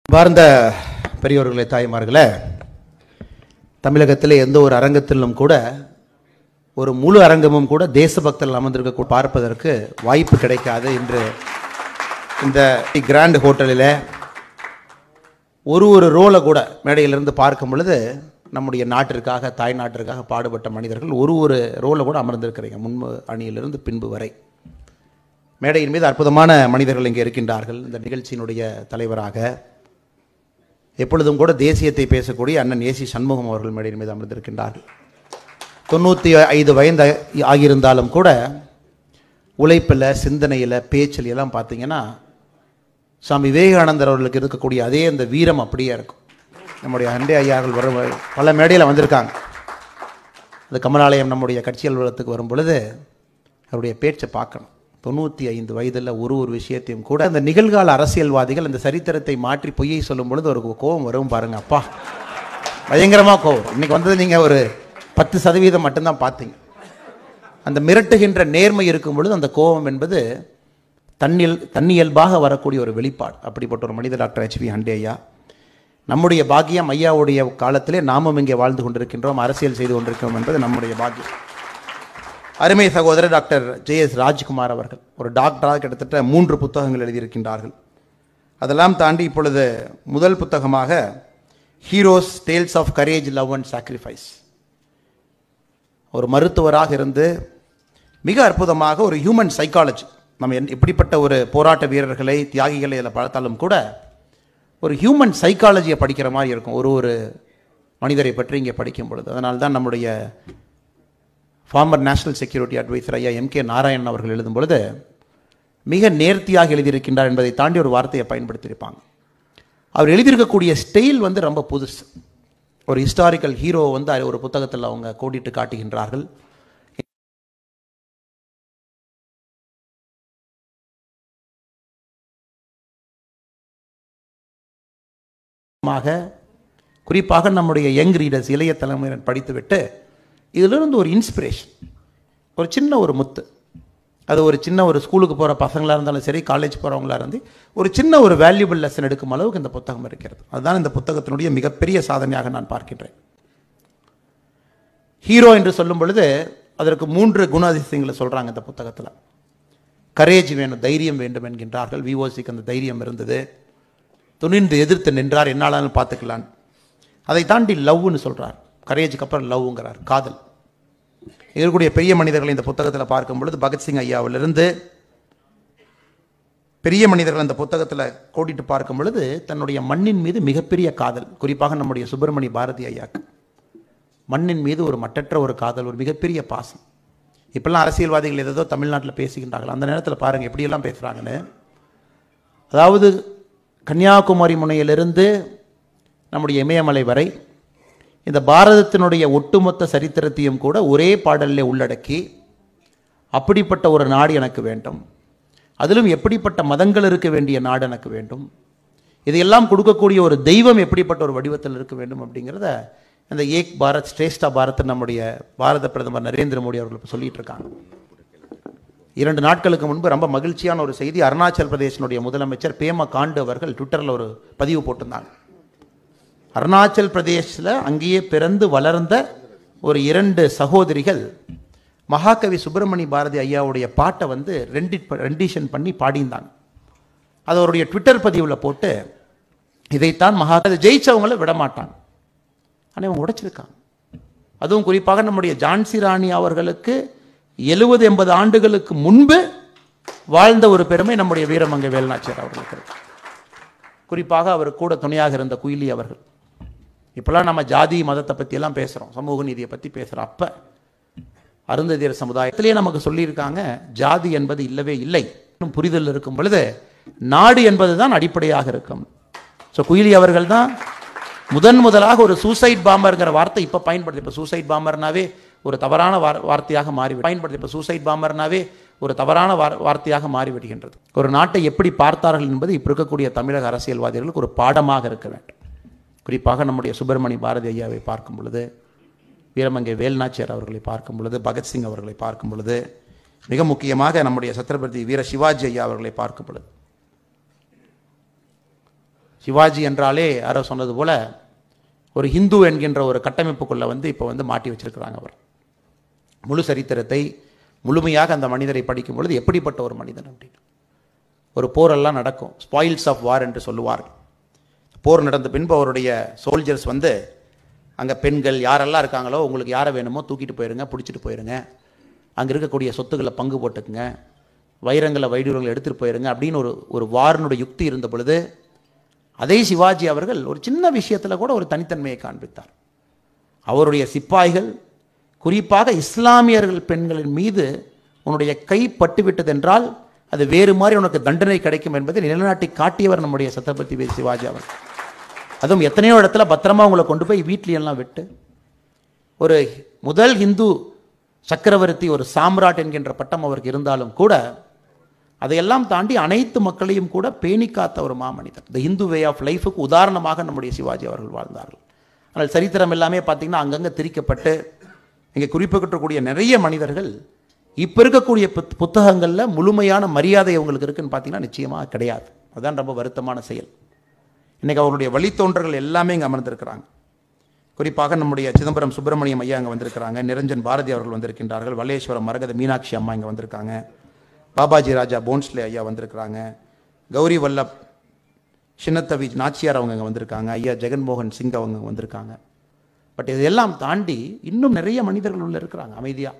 பார்ந்த பெரியோர்களே தாய்மார்களே தமிழகத்திலே எந்த ஒரு அரங்கத்திலும் கூட ஒரு முழு அரங்கமும் கூட தேசபக்தர்கள் அமர்ந்திருக்க பார்ப்பதற்கு வாய்ப்பு கிடைக்காது இன்று இந்த கிராண்ட் ஹோட்டலில் ஒரு ஒரு ரோலை கூட மேடையிலிருந்து பார்க்கும் பொழுது நம்முடைய நாட்டிற்காக தாய் நாட்டிற்காக பாடுபட்ட மனிதர்கள் ஒரு ஒரு ரோலை கூட அமர்ந்திருக்கிறீங்க முன்பு அணியிலிருந்து பின்பு வரை மேடையின் மீது அற்புதமான மனிதர்கள் இங்கே இருக்கின்றார்கள் இந்த நிகழ்ச்சியினுடைய தலைவராக எப்பொழுதும் கூட தேசியத்தை பேசக்கூடிய அண்ணன் ஏசி சண்முகம் அவர்கள் மேடையின் மீது அமர்ந்திருக்கின்றார்கள் தொண்ணூற்றி ஐந்து வயது ஆகியிருந்தாலும் கூட உழைப்பில் சிந்தனையில் பேச்சில் எல்லாம் பார்த்தீங்கன்னா சுவாமி விவேகானந்தர் அவர்களுக்கு இருக்கக்கூடிய அதே அந்த வீரம் அப்படியே இருக்கும் நம்முடைய அண்டை ஐயார்கள் வரும் பல மேடையில் வந்திருக்காங்க அந்த கமலாலயம் நம்முடைய கட்சி அலுவலகத்துக்கு வரும் பொழுது அவருடைய பேச்சை பார்க்கணும் தொண்ணூற்றி ஐந்து வயதில் ஒரு ஒரு விஷயத்தையும் கூட அந்த நிகழ்கால அரசியல்வாதிகள் அந்த சரித்திரத்தை மாற்றி பொய்யை சொல்லும் பொழுது ஒரு கோபம் வரும் பாருங்க அப்பா பயங்கரமாக கோபம் இன்னைக்கு வந்தது நீங்கள் ஒரு பத்து சதவீதம் மட்டும்தான் பார்த்தீங்க அந்த மிரட்டுகின்ற நேர்மை இருக்கும் பொழுது அந்த கோபம் என்பது தன்னியல் தன்னியல்பாக வரக்கூடிய ஒரு வெளிப்பாடு அப்படிப்பட்ட ஒரு மனித டாக்டர் ஹெச்வி ஹண்டே ஐயா நம்முடைய பாக்கியம் ஐயாவுடைய காலத்திலே நாமும் இங்கே வாழ்ந்து கொண்டிருக்கின்றோம் அரசியல் செய்து கொண்டிருக்கிறோம் என்பது நம்முடைய பாக்கியம் அருமை சகோதரர் டாக்டர் ஜே எஸ் ராஜ்குமார் அவர்கள் ஒரு டாக்டராக கிட்டத்தட்ட மூன்று புத்தகங்கள் எழுதியிருக்கின்றார்கள் அதெல்லாம் தாண்டி இப்பொழுது முதல் புத்தகமாக heroes tales of courage love and sacrifice ஒரு மருத்துவராக இருந்து மிக அற்புதமாக ஒரு ஹியூமன் சைக்காலஜி நம்ம என் எப்படிப்பட்ட ஒரு போராட்ட வீரர்களை தியாகிகளை இதில் பார்த்தாலும் கூட ஒரு ஹியூமன் சைக்காலஜியை படிக்கிற மாதிரி இருக்கும் ஒரு ஒரு மனிதரை பற்றி இங்கே படிக்கும் பொழுது அதனால தான் நம்முடைய ஃபார்மர் நேஷனல் செக்யூரிட்டி அட்வைசர் ஐயா எம் கே நாராயணன் அவர்கள் எழுதும் பொழுது மிக நேர்த்தியாக எழுதியிருக்கின்றார் என்பதை தாண்டி ஒரு வார்த்தையை பயன்படுத்தியிருப்பாங்க அவர் எழுதியிருக்கக்கூடிய ஸ்டைல் வந்து ரொம்ப புதுசு ஒரு ஹிஸ்டாரிக்கல் ஹீரோ வந்து ஒரு புத்தகத்தில் அவங்க கோடிட்டு காட்டுகின்றார்கள் குறிப்பாக நம்முடைய யங் ரீடர்ஸ் இளைய தலைமுறையினர் படித்துவிட்டு இதிலிருந்து ஒரு இன்ஸ்பிரேஷன் ஒரு சின்ன ஒரு முத்து அது ஒரு சின்ன ஒரு ஸ்கூலுக்கு போகிற பசங்களாக இருந்தாலும் சரி காலேஜ் போகிறவங்களா இருந்து ஒரு சின்ன ஒரு வேல்யூபிள் லெசன் எடுக்கும் அளவுக்கு இந்த புத்தகம் இருக்கிறது அதுதான் இந்த புத்தகத்தினுடைய மிகப்பெரிய சாதனையாக நான் பார்க்கின்றேன் ஹீரோ என்று சொல்லும் பொழுது அதற்கு மூன்று குணாதிசயங்களை சொல்கிறாங்க இந்த புத்தகத்தில் கரேஜ் வேணும் தைரியம் வேண்டும் என்கின்றார்கள் விஓசிக்கு அந்த தைரியம் இருந்தது துணிந்து எதிர்த்து நின்றார் என்னாலும் பார்த்துக்கலான் அதை தாண்டி லவ்னு சொல்கிறார் கரேஜுக்கு அப்புறம் லவ்ங்கிறார் காதல் இருக்கக்கூடிய பெரிய மனிதர்களை இந்த புத்தகத்தில் பார்க்கும் பொழுது பகத்சிங் ஐயாவிலிருந்து பெரிய மனிதர்கள் அந்த புத்தகத்தில் கோடிட்டு பார்க்கும் பொழுது தன்னுடைய மண்ணின் மீது மிகப்பெரிய காதல் குறிப்பாக நம்முடைய சுப்பிரமணிய பாரதி ஐயாக்கு மண்ணின் மீது ஒரு மட்டற்ற ஒரு காதல் ஒரு மிகப்பெரிய பாசம் இப்பெல்லாம் அரசியல்வாதிகள் ஏதோ தமிழ்நாட்டில் பேசுகின்றார்கள் அந்த நேரத்தில் பாருங்கள் எப்படியெல்லாம் பேசுகிறாங்கன்னு அதாவது கன்னியாகுமரி முனையிலிருந்து நம்முடைய இமயமலை வரை இந்த பாரதத்தினுடைய ஒட்டுமொத்த சரித்திரத்தையும் கூட ஒரே பாடலில் உள்ளடக்கி அப்படிப்பட்ட ஒரு நாடு எனக்கு வேண்டும் அதிலும் எப்படிப்பட்ட மதங்கள் இருக்க வேண்டிய நாடு எனக்கு வேண்டும் இதையெல்லாம் கொடுக்கக்கூடிய ஒரு தெய்வம் எப்படிப்பட்ட ஒரு வடிவத்தில் இருக்க வேண்டும் அப்படிங்கிறத அந்த ஏக் பாரத் ஸ்ரேஷ்டா பாரத் நம்முடைய பாரத பிரதமர் நரேந்திர மோடி அவர்கள் இப்போ சொல்லிட்டு இருக்காங்க இரண்டு நாட்களுக்கு முன்பு ரொம்ப மகிழ்ச்சியான ஒரு செய்தி அருணாச்சல் பிரதேசனுடைய முதலமைச்சர் பேமா காண்டு அவர்கள் ட்விட்டரில் ஒரு பதிவு போட்டிருந்தாங்க அருணாச்சல் பிரதேசில் அங்கேயே பிறந்து வளர்ந்த ஒரு இரண்டு சகோதரிகள் மகாகவி சுப்பிரமணிய பாரதி ஐயாவுடைய பாட்டை வந்து ரெண்டி ரெண்டிஷன் பண்ணி பாடியிருந்தாங்க அது அவருடைய ட்விட்டர் பதிவில் போட்டு இதைத்தான் மகா ஜெயிச்சவங்கள விடமாட்டாங்க ஆனால் இவங்க உடைச்சிருக்காங்க அதுவும் குறிப்பாக நம்முடைய ஜான்சி ராணி அவர்களுக்கு எழுபது எண்பது ஆண்டுகளுக்கு முன்பு வாழ்ந்த ஒரு பெருமை நம்முடைய வீரமங்க வேல்நாச்சியார் அவர்களுக்கு இருக்கு குறிப்பாக அவர் கூட துணையாக இருந்த குயிலி அவர்கள் இப்போல்லாம் நம்ம ஜாதி மதத்தை பற்றியெல்லாம் பேசுகிறோம் சமூக நீதியை பற்றி பேசுகிறோம் அப்போ அருந்ததியர் சமுதாயத்திலே நமக்கு சொல்லியிருக்காங்க ஜாதி என்பது இல்லவே இல்லை புரிதல் இருக்கும் பொழுது நாடு என்பது தான் அடிப்படையாக இருக்கும் ஸோ குயிலி அவர்கள் தான் முதன் முதலாக ஒரு சூசைட் பாம்பருங்கிற வார்த்தை இப்போ பயன்படுது இப்போ சூசைட் பாம்பர்னாவே ஒரு தவறான வார் வார்த்தையாக மாறி பயன்படுது இப்போ சூசைட் பாம்பர்னாவே ஒரு தவறான வார் வார்த்தையாக மாறிவிடுகின்றது ஒரு நாட்டை எப்படி பார்த்தார்கள் என்பது இப்போ இருக்கக்கூடிய தமிழக அரசியல்வாதிகளுக்கு ஒரு பாடமாக இருக்க வேண்டும் குறிப்பாக நம்முடைய சுப்பிரமணிய பாரதி ஐயாவை பார்க்கும் பொழுது வீரமங்கை வேல்நாச்சியார் அவர்களை பார்க்கும் பொழுது பகத்சிங் அவர்களை பார்க்கும் பொழுது மிக முக்கியமாக நம்முடைய சத்ரபதி வீர சிவாஜி ஐயா அவர்களை பார்க்கும் பொழுது சிவாஜி என்றாலே யாரோ சொன்னது போல ஒரு ஹிந்து என்கின்ற ஒரு கட்டமைப்புக்குள்ளே வந்து இப்போ வந்து மாட்டி வச்சிருக்கிறாங்க அவர் முழு சரித்திரத்தை முழுமையாக அந்த மனிதரை படிக்கும் பொழுது எப்படிப்பட்ட ஒரு மனிதன் அப்படின்னு ஒரு போரெல்லாம் நடக்கும் ஸ்பாயில்ஸ் ஆஃப் வார் என்று சொல்லுவார்கள் போர் நடந்த பின்பு அவருடைய சோல்ஜர்ஸ் வந்து அங்கே பெண்கள் யாரெல்லாம் இருக்காங்களோ உங்களுக்கு யாரை வேணுமோ தூக்கிட்டு போயிருங்க பிடிச்சிட்டு போயிருங்க அங்கே இருக்கக்கூடிய சொத்துக்களை பங்கு போட்டுக்குங்க வைரங்களை வைடூரங்களை எடுத்துகிட்டு போயிருங்க அப்படின்னு ஒரு ஒரு வாரினுடைய யுக்தி இருந்த பொழுது அதே சிவாஜி அவர்கள் ஒரு சின்ன விஷயத்தில் கூட ஒரு தனித்தன்மையை காண்பித்தார் அவருடைய சிப்பாய்கள் குறிப்பாக இஸ்லாமியர்கள் பெண்களின் மீது உன்னுடைய கை பட்டுவிட்டதென்றால் அது வேறு மாதிரி உனக்கு தண்டனை கிடைக்கும் என்பதை நிலைநாட்டி காட்டியவர் நம்முடைய சத்ரபதி வி சிவாஜி அவர்கள் அதுவும் எத்தனையோ இடத்துல பத்திரமா உங்களை கொண்டு போய் வீட்லையெல்லாம் விட்டு ஒரு முதல் இந்து சக்கரவர்த்தி ஒரு சாம்ராட் என்கின்ற பட்டம் அவருக்கு இருந்தாலும் கூட அதையெல்லாம் தாண்டி அனைத்து மக்களையும் கூட பேணி காத்த ஒரு மாமனிதர் த இந்து வே ஆஃப் லைஃபுக்கு உதாரணமாக நம்முடைய சிவாஜி அவர்கள் வாழ்ந்தார்கள் ஆனால் சரித்திரம் எல்லாமே பார்த்தீங்கன்னா அங்கங்கே திரிக்கப்பட்டு இங்கே குறிப்பிடக்கூடிய நிறைய மனிதர்கள் இப்போ இருக்கக்கூடிய புத் புத்தகங்களில் முழுமையான மரியாதை அவங்களுக்கு இருக்குன்னு பார்த்தீங்கன்னா நிச்சயமாக கிடையாது அதுதான் ரொம்ப வருத்தமான செயல் இன்றைக்கி அவருடைய வழித்தோன்றர்கள் எல்லாமே இங்கே அமர்ந்திருக்கிறாங்க குறிப்பாக நம்முடைய சிதம்பரம் சுப்பிரமணியம் ஐயா அங்கே வந்திருக்கிறாங்க நிரஞ்சன் பாரதி அவர்கள் வந்திருக்கின்றார்கள் வல்லேஸ்வரம் மரகத மீனாட்சி அம்மா இங்கே வந்திருக்காங்க பாபாஜி ராஜா போன்ஸ்லே ஐயா வந்திருக்கிறாங்க கௌரி வல்லப் சின்னத்தவி நாச்சியார் அவங்க இங்கே வந்திருக்காங்க ஐயா ஜெகன்மோகன் சிங் அவங்க வந்திருக்காங்க பட் இதெல்லாம் தாண்டி இன்னும் நிறைய மனிதர்கள் உள்ள இருக்கிறாங்க அமைதியாக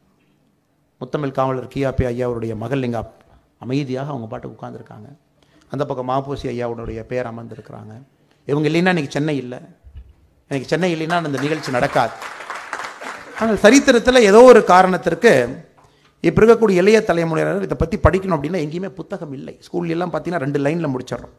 முத்தமிழ் காவலர் கியாபி ஐயாவுடைய மகள் இங்கே அமைதியாக அவங்க பாட்டுக்கு உட்காந்துருக்காங்க அந்த பக்கம் மாப்போசி ஐயாவுடைய பேர் அமர்ந்திருக்கிறாங்க இவங்க இல்லைன்னா இன்னைக்கு சென்னை இல்லை இன்னைக்கு சென்னை இல்லைன்னா அந்த நிகழ்ச்சி நடக்காது ஆனால் சரித்திரத்தில் ஏதோ ஒரு காரணத்திற்கு இப்போ இருக்கக்கூடிய இளைய தலைமுறையினர் இதை பற்றி படிக்கணும் அப்படின்னா எங்கேயுமே புத்தகம் இல்லை ஸ்கூல்ல எல்லாம் பார்த்தீங்கன்னா ரெண்டு லைனில் முடிச்சிடுறோம்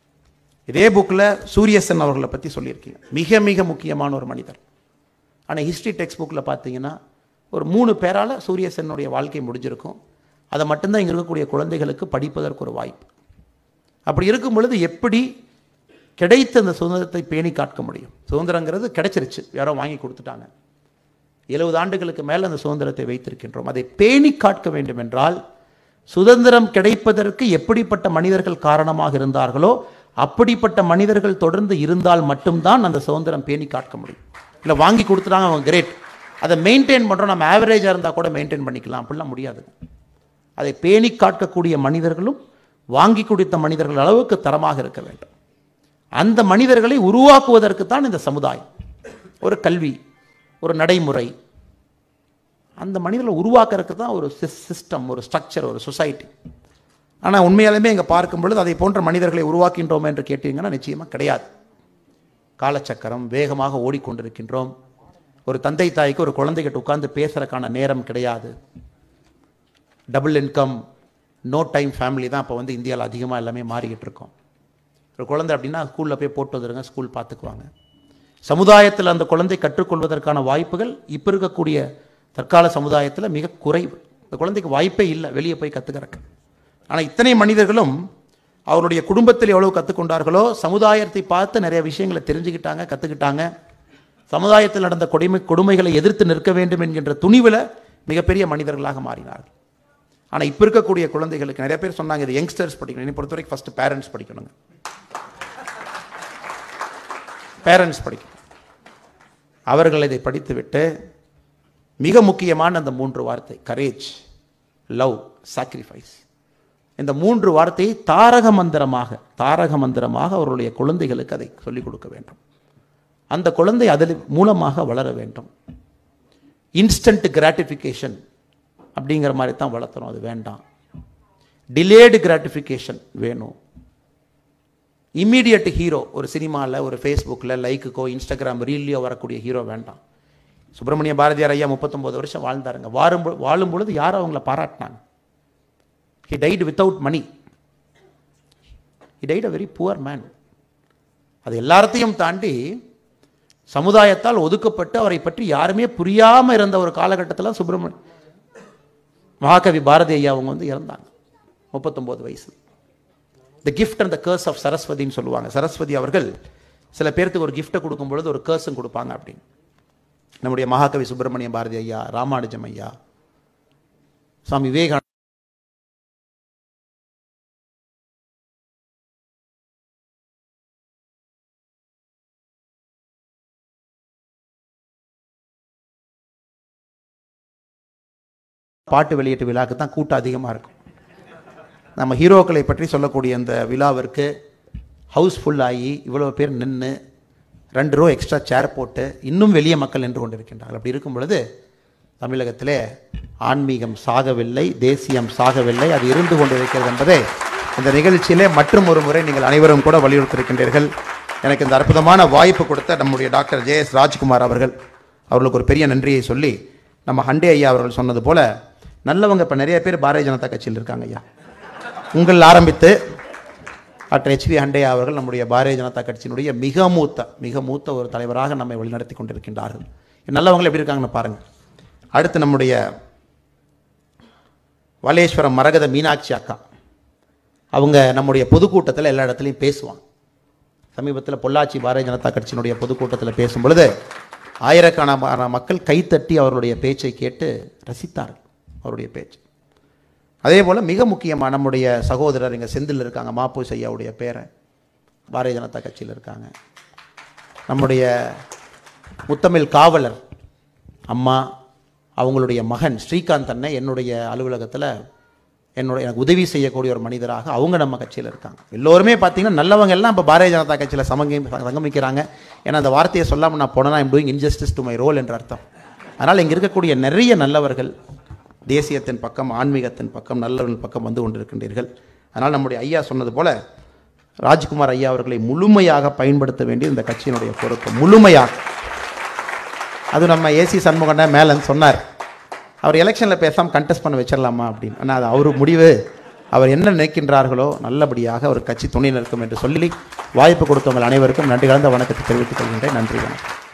இதே புக்கில் சூரியசன் அவர்களை பற்றி சொல்லியிருக்கீங்க மிக மிக முக்கியமான ஒரு மனிதர் ஆனால் ஹிஸ்ட்ரி டெக்ஸ்ட் புக்கில் பார்த்தீங்கன்னா ஒரு மூணு பேரால் சூரியசனுடைய வாழ்க்கை முடிஞ்சிருக்கும் அதை மட்டும்தான் இங்கே இருக்கக்கூடிய குழந்தைகளுக்கு படிப்பதற்கு ஒரு வாய்ப்பு அப்படி இருக்கும் பொழுது எப்படி கிடைத்த அந்த சுதந்திரத்தை பேணி காக்க முடியும் சுதந்திரங்கிறது கிடைச்சிருச்சு யாரோ வாங்கி கொடுத்துட்டாங்க எழுபது ஆண்டுகளுக்கு மேல் அந்த சுதந்திரத்தை வைத்திருக்கின்றோம் அதை பேணி காக்க வேண்டும் என்றால் சுதந்திரம் கிடைப்பதற்கு எப்படிப்பட்ட மனிதர்கள் காரணமாக இருந்தார்களோ அப்படிப்பட்ட மனிதர்கள் தொடர்ந்து இருந்தால் மட்டும்தான் அந்த சுதந்திரம் பேணி காக்க முடியும் இல்லை வாங்கி கொடுத்துட்டாங்க அவங்க கிரேட் அதை மெயின்டைன் பண்ணுறோம் நம்ம ஆவரேஜாக இருந்தால் கூட மெயின்டைன் பண்ணிக்கலாம் அப்படிலாம் முடியாது அதை பேணி காக்கக்கூடிய மனிதர்களும் வாங்கி குடித்த மனிதர்கள் அளவுக்கு தரமாக இருக்க வேண்டும் அந்த மனிதர்களை உருவாக்குவதற்கு தான் இந்த சமுதாயம் ஒரு கல்வி ஒரு நடைமுறை அந்த மனிதர்களை உருவாக்குறதுக்கு தான் ஒரு சிஸ்டம் ஒரு ஸ்ட்ரக்சர் ஒரு சொசைட்டி ஆனால் உண்மையாலுமே இங்கே பார்க்கும் பொழுது அதை போன்ற மனிதர்களை உருவாக்கின்றோம் என்று கேட்டீங்கன்னா நிச்சயமாக கிடையாது காலச்சக்கரம் வேகமாக ஓடிக்கொண்டிருக்கின்றோம் ஒரு தந்தை தாய்க்கு ஒரு குழந்தைகிட்ட உட்கார்ந்து பேசுறதுக்கான நேரம் கிடையாது double income no time family தான் இப்போ வந்து இந்தியாவில் அதிகமாக எல்லாமே மாறிக்கிட்டு இருக்கோம் ஒரு குழந்தை அப்படின்னா ஸ்கூலில் போய் போட்டு வந்துடுங்க ஸ்கூல் பார்த்துக்குவாங்க சமுதாயத்தில் அந்த குழந்தை கற்றுக்கொள்வதற்கான வாய்ப்புகள் இப்போ இருக்கக்கூடிய தற்கால சமுதாயத்தில் மிக குறைவு இந்த குழந்தைக்கு வாய்ப்பே இல்லை வெளியே போய் கற்றுக்கிறக்கு ஆனால் இத்தனை மனிதர்களும் அவருடைய குடும்பத்தில் எவ்வளவு கற்றுக்கொண்டார்களோ சமுதாயத்தை பார்த்து நிறைய விஷயங்களை தெரிஞ்சுக்கிட்டாங்க கற்றுக்கிட்டாங்க சமுதாயத்தில் நடந்த கொடுமை கொடுமைகளை எதிர்த்து நிற்க வேண்டும் என்கின்ற துணிவில் மிகப்பெரிய மனிதர்களாக மாறினார்கள் ஆனால் இப்போ இருக்கக்கூடிய குழந்தைகளுக்கு நிறைய பேர் சொன்னாங்க இது யங்ஸ்டர்ஸ் படிக்கணும் என்னை பொறுத்த வரைக்கும் ஃபஸ்ட்டு பேரண்ட்ஸ் படிக்கணுங்க பேரண்ட்ஸ் படிக்கணும் அவர்கள் இதை படித்துவிட்டு மிக முக்கியமான அந்த மூன்று வார்த்தை கரேஜ் லவ் சாக்ரிஃபைஸ் இந்த மூன்று வார்த்தையை தாரக மந்திரமாக தாரக மந்திரமாக அவருடைய குழந்தைகளுக்கு அதை சொல்லிக் கொடுக்க வேண்டும் அந்த குழந்தை அதில் மூலமாக வளர வேண்டும் இன்ஸ்டன்ட் கிராட்டிஃபிகேஷன் அப்படிங்கிற மாதிரி தான் வளர்த்தணும் அது வேண்டாம் டிலேடு கிராட்டிஃபிகேஷன் வேணும் இம்மீடியட் ஹீரோ ஒரு சினிமாவில் ஒரு ஃபேஸ்புக்கில் லைக்குக்கோ இன்ஸ்டாகிராம் ரீல்லையோ வரக்கூடிய ஹீரோ வேண்டாம் சுப்பிரமணிய பாரதியார் ஐயா முப்பத்தொம்போது வருஷம் வாழ்ந்தாருங்க வாழும் பொ- வாழும் பொழுது யார் அவங்கள பாராட்டினாங்க he died without money he died a very poor man அது எல்லாத்தையும் தாண்டி சமுதாயத்தால் ஒதுக்கப்பட்டு அவரை பற்றி யாருமே புரியாமல் இருந்த ஒரு காலகட்டத்தில் சுப்பிரமணிய மகாகவி பாரதி ஐயா அவங்க வந்து இறந்தாங்க முப்பத்தொம்போது வயசு the gift and the cares of சரஸ்வதின்னு சொல்லுவாங்க சரஸ்வதி அவர்கள் சில பேர்த்துக்கு ஒரு கிஃப்ட்டை கொடுக்கும் பொழுது ஒரு கேர்ஸும் கொடுப்பாங்க அப்படின்னு நம்முடைய மகாகவி சுப்பிரமணிய பாரதி ஐயா ராமானுஜம் ஐயா சுவாமி விவேகானந்த பாட்டு வெளியீட்டு விழாக்கு தான் கூட்டம் அதிகமாக இருக்கும் நம்ம ஹீரோக்களை பற்றி சொல்லக்கூடிய இந்த விழாவிற்கு ஹவுஸ்ஃபுல் ஆகி இவ்வளோ பேர் நின்று ரெண்டு ரூபா எக்ஸ்ட்ரா சேர் போட்டு இன்னும் வெளிய மக்கள் நின்று கொண்டிருக்கின்றார்கள் அப்படி இருக்கும் பொழுது தமிழகத்திலே ஆன்மீகம் சாகவில்லை தேசியம் சாகவில்லை அது இருந்து கொண்டிருக்கிறது என்பதை இந்த நிகழ்ச்சியிலே மற்றும் ஒரு முறை நீங்கள் அனைவரும் கூட வலியுறுத்தியிருக்கின்றீர்கள் எனக்கு இந்த அற்புதமான வாய்ப்பு கொடுத்த நம்முடைய டாக்டர் ஜே எஸ் ராஜ்குமார் அவர்கள் அவர்களுக்கு ஒரு பெரிய நன்றியை சொல்லி நம்ம ஹண்டே ஐயா அவர்கள் சொன்னது போல நல்லவங்க இப்போ நிறைய பேர் பாரதிய ஜனதா கட்சியில் இருக்காங்க ஐயா உங்கள் ஆரம்பித்து டாக்டர் ஹெச்வி ஹண்டையா அவர்கள் நம்முடைய பாரதிய ஜனதா கட்சியினுடைய மிக மூத்த மிக மூத்த ஒரு தலைவராக நம்மை வழிநடத்தி கொண்டிருக்கின்றார்கள் நல்லவங்க எப்படி இருக்காங்கன்னு பாருங்கள் அடுத்து நம்முடைய வலேஸ்வரம் மரகத மீனாட்சி அக்கா அவங்க நம்முடைய பொதுக்கூட்டத்தில் எல்லா இடத்துலையும் பேசுவாங்க சமீபத்தில் பொள்ளாச்சி பாரதிய ஜனதா கட்சியினுடைய பொதுக்கூட்டத்தில் பேசும் பொழுது ஆயிரக்கணக்கான மக்கள் கைத்தட்டி அவர்களுடைய பேச்சை கேட்டு ரசித்தார்கள் அவருடைய பேச்சு அதே போல் மிக முக்கியமாக நம்முடைய சகோதரர் இங்கே செந்தில் இருக்காங்க மாப்பு ஐயாவுடைய பேரை பாரதிய ஜனதா கட்சியில் இருக்காங்க நம்முடைய முத்தமிழ் காவலர் அம்மா அவங்களுடைய மகன் ஸ்ரீகாந்த் அண்ணன் என்னுடைய அலுவலகத்தில் என்னுடைய எனக்கு உதவி செய்யக்கூடிய ஒரு மனிதராக அவங்க நம்ம கட்சியில் இருக்காங்க எல்லோருமே பார்த்தீங்கன்னா நல்லவங்க எல்லாம் இப்போ பாரதிய ஜனதா கட்சியில் சமங்கி சங்கமிக்கிறாங்க ஏன்னா அந்த வார்த்தையை சொல்லாமல் நான் போனேன்னா I'm doing injustice to my role என்ற அர்த்தம் அதனால் இங்கே இருக்கக்கூடிய நிறைய நல்லவர்கள் தேசியத்தின் பக்கம் ஆன்மீகத்தின் பக்கம் நல்லவர்கள் பக்கம் வந்து கொண்டிருக்கின்றீர்கள் அதனால் நம்முடைய ஐயா சொன்னது போல ராஜ்குமார் ஐயா அவர்களை முழுமையாக பயன்படுத்த வேண்டிய இந்த கட்சியினுடைய பொறுப்பு முழுமையாக அது நம்ம ஏசி சண்முகண்ண மேலன் சொன்னார் அவர் எலெக்ஷனில் பேசாமல் கண்டெஸ்ட் பண்ண வச்சிடலாமா அப்படின்னு ஆனால் அது அவர் முடிவு அவர் என்ன நினைக்கின்றார்களோ நல்லபடியாக அவர் கட்சி துணை நிற்கும் என்று சொல்லி வாய்ப்பு கொடுத்தவங்கள் அனைவருக்கும் நன்றி கலந்த வணக்கத்தை தெரிவித்துக் கொள்கின்றேன் நன்றி வணக்கம்